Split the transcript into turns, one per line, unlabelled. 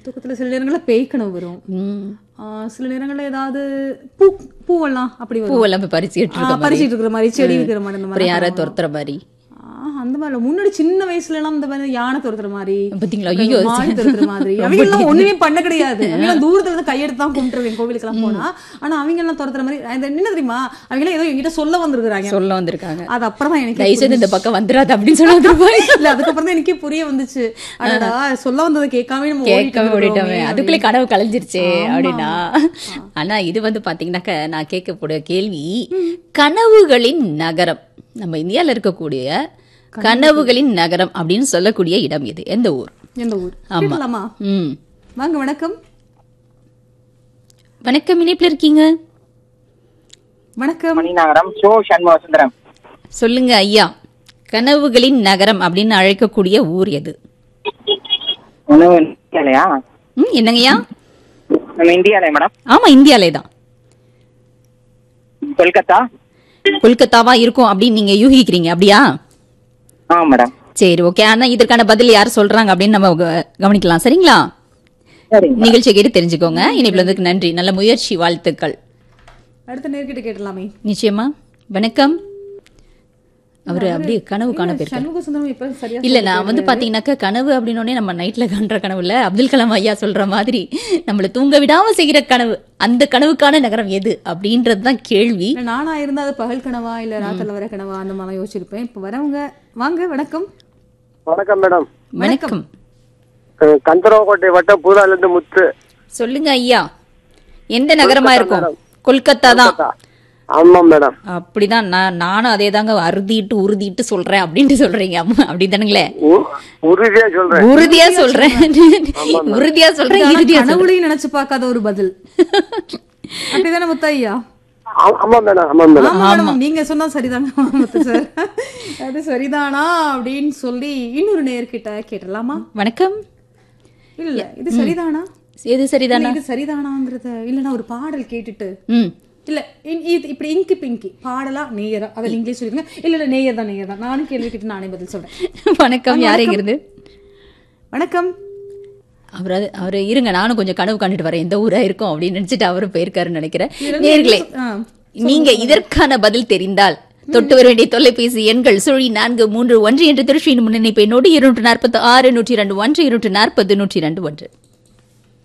தூக்கத்துல சில நேரங்கள்ல பேய் கனவு வரும்
ம்.
ஆ, சில நேரங்கள்ல ஏதாவது பூ பூவெல்லாம் அப்படி வரும்
பூவெல்லாம் போய் பறிச்சுட்டு
ஆ,
இருக்க மாதிரி
பறிச்சிட்டு இருக்கிற மாதிரி செடி இருக்கிற மாதிரி அந்த
அப்புறம்
மாதிரி
யாரை துரத்துற மாதிரி
ஆ, அந்த மாதிரி இல்ல. முன்னாடி சின்ன வயசுல எல்லாம் இந்த மாதிரி யானை துரத்துற மாதிரி
பாத்தீங்களா ஐயோ
மாடு துரத்துற மாதிரி அவங்க எல்லாம் ஒண்ணுமே பண்ண கிடையாது அவங்க எல்லாம் தூரத்துல இருந்து கையெடுத்து தான் கும்பிட்டுருவேன் கோவிலுக்கு எல்லாம் போனா ஆனா அவங்க எல்லாம் துரத்துற மாதிரி அந்த என்ன தெரியுமா அவங்க எல்லாம் ஏதோ என்கிட்ட சொல்ல வந்திருக்காங்க
சொல்ல வந்திருக்காங்க
அது அப்புறம் தான் எனக்கு
தயவு செய்து இந்த பக்கம் வந்துடாது அப்படின்னு சொல்ல வந்திருப்பாங்க
இல்ல அதுக்கப்புறம் தான் எனக்கே புரிய வந்துச்சு அடடா சொல்ல வந்ததை கேட்காம நம்ம ஓடிட்டு
கேட்கவே ஓடிட்டோமே
இருக்கிறோமே
அதுக்குள்ளே கனவு கலைஞ்சிருச்சே அப்படின்னா ஆனா இது வந்து பாத்தீங்கன்னாக்க நான் கேட்கக்கூடிய கேள்வி கனவுகளின் நகரம் நம்ம இந்தியால இருக்கக்கூடிய கனவுகளின் நகரம் அப்படின்னு சொல்லக்கூடிய இடம் இது எந்த ஊர்
எந்த ஊர்
ஆமா.
கேட்கலாமா
ம்
வாங்க வணக்கம்
வணக்கம் இணைப்புல இருக்கீங்க
வணக்கம்
மணிநகரம் சோ சண்முக சுந்தரம்
சொல்லுங்க ஐயா கனவுகளின் நகரம் அப்படின்னு அழைக்கக்கூடிய ஊர் எது
உணவு இந்தியாலயா
ம் என்னங்கய்யா
நம்ம இந்தியாலயா மேடம்
ஆமா இந்தியாலே தான்
கொல்கத்தா
கொல்கத்தாவா இருக்கும் அப்படின்னு நீங்க யூகிக்கிறீங்க அப்படியா
ஆ மேடம்
சரி ஓகே ஆனா இதற்கான பதில் யார் சொல்றாங்க அப்படின்னு நம்ம க- கவனிக்கலாம் சரிங்களா
சரிங்க
நிகழ்ச்சி கேட்டு தெரிஞ்சுக்கோங்க இனிப்புல இருந்ததுக்கு நன்றி நல்ல முயற்சி வாழ்த்துக்கள்
அடுத்த நேர்கிட்ட கேட்டலாமே
நிச்சயமா வணக்கம் அவரு அப்படியே கனவு காண போயிருக்காரு
சண்முக சுந்தரம் இப்ப சரியா
இல்ல நான் வந்து பாத்தீங்கன்னாக்கா கனவு அப்படின்னோடனே நம்ம நைட்ல காண்ற கனவுல அப்துல் கலாம் ஐயா சொல்ற மாதிரி நம்மள தூங்க விடாம செய்கிற கனவு அந்த கனவுக்கான நகரம் எது அப்படின்றது தான் கேள்வி
இல்ல, நானா இருந்தா அது பகல் கனவா இல்ல ராத்திரில வர கனவா அந்த மாதிரி யோசிச்சிருப்பேன் இப்ப வரவங்க வாங்க வணக்கம்
வணக்கம் மேடம்
வணக்கம்
அஹ் கந்தரவக்கோட்டை வட்டம் பூதால இருந்து முத்து
சொல்லுங்க ஐயா எந்த நகரமா இருக்கும் கொல்கத்தா தான்
ஆமா மேடம்
அப்படிதான் நான் நானும் அதே தாங்க அறுதிட்டு உறுதிட்டு சொல்றேன் அப்படின்ட்டு சொல்றீங்க அம்மா அப்படிதானுங்களே
உ- உறுதியா சொல்றேன்
உறுதியா சொல்றேன் உறுதியா சொல்றேன்
ஆனா
இறுதியா சொல்றேன்
கனவுலையும் நினைச்சு பார்க்காத ஒரு பதில் அப்படிதானே முத்தையா
ஆ- ஆமா மேடம் ஆமா மேடம்
ஆமா மேடம் நீங்க சொன்னா சரிதாங்க முத்து சார் அது சரிதானா அப்படின்னு சொல்லி இன்னொரு நேர்கிட்ட கேட்டலாமா
வணக்கம்
இல்ல இது சரிதானா
எது சரிதானா
இது சரிதானாங்கிறத இல்ல நான் ஒரு பாடல் கேட்டுட்டு
ம்
இல்ல இ- இது இப்படி இங்கி பிங்கி பாடலா நேயரா அதை நீங்களே சொல்லிருங்க இல்ல இல்ல நேயர் தான் நேயர் தான் நானும் கேள்வி கேட்டு நானே பதில் சொல்றேன்
வணக்கம் யாருங்கிறது
வணக்கம்
அவர் அது- அவரு இருங்க நானும் கொஞ்சம் கனவு கண்டுட்டு வரேன் எந்த ஊரா இருக்கும் அப்படின்னு நினைச்சிட்டு அவரும் போயிருக்காருன்னு நினைக்கிறேன் நேர்களே
ஆ,
நீங்க இதற்கான பதில் தெரிந்தால் தொட்டு வர வேண்டிய தொலைபேசி எண்கள் சுழி நான்கு மூன்று ஒன்று என்ற திருச்சியின் முன்னிணைப்பை நொடி இருநூற்று நாற்பத்தி ஆறு நூற்றி இரண்டு ஒன்று இருநூற்று நாற்பது நூற்றி இரண்டு ஒன்று